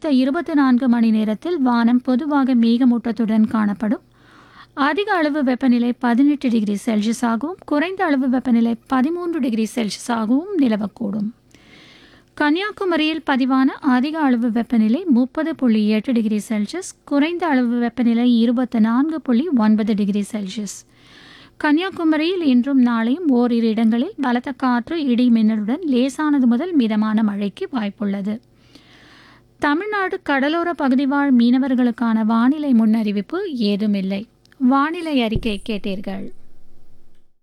அடுத்த இருபத்தி நான்கு மணி நேரத்தில் வானம் பொதுவாக மேகமூட்டத்துடன் காணப்படும் அதிக அளவு வெப்பநிலை பதினெட்டு டிகிரி செல்சியஸாகவும் குறைந்த அளவு வெப்பநிலை பதிமூன்று டிகிரி செல்சியஸாகவும் நிலவக்கூடும் கன்னியாகுமரியில் பதிவான அதிக அளவு வெப்பநிலை முப்பது புள்ளி எட்டு டிகிரி செல்சியஸ் குறைந்த அளவு வெப்பநிலை இருபத்தி நான்கு புள்ளி ஒன்பது டிகிரி செல்சியஸ் கன்னியாகுமரியில் இன்றும் நாளையும் ஓரிரு இடங்களில் பலத்த காற்று இடி மின்னலுடன் லேசானது முதல் மிதமான மழைக்கு வாய்ப்புள்ளது தமிழ்நாடு கடலோர பகுதி வாழ் மீனவர்களுக்கான வானிலை முன்னறிவிப்பு ஏதுமில்லை வானிலை அறிக்கை கேட்டீர்கள்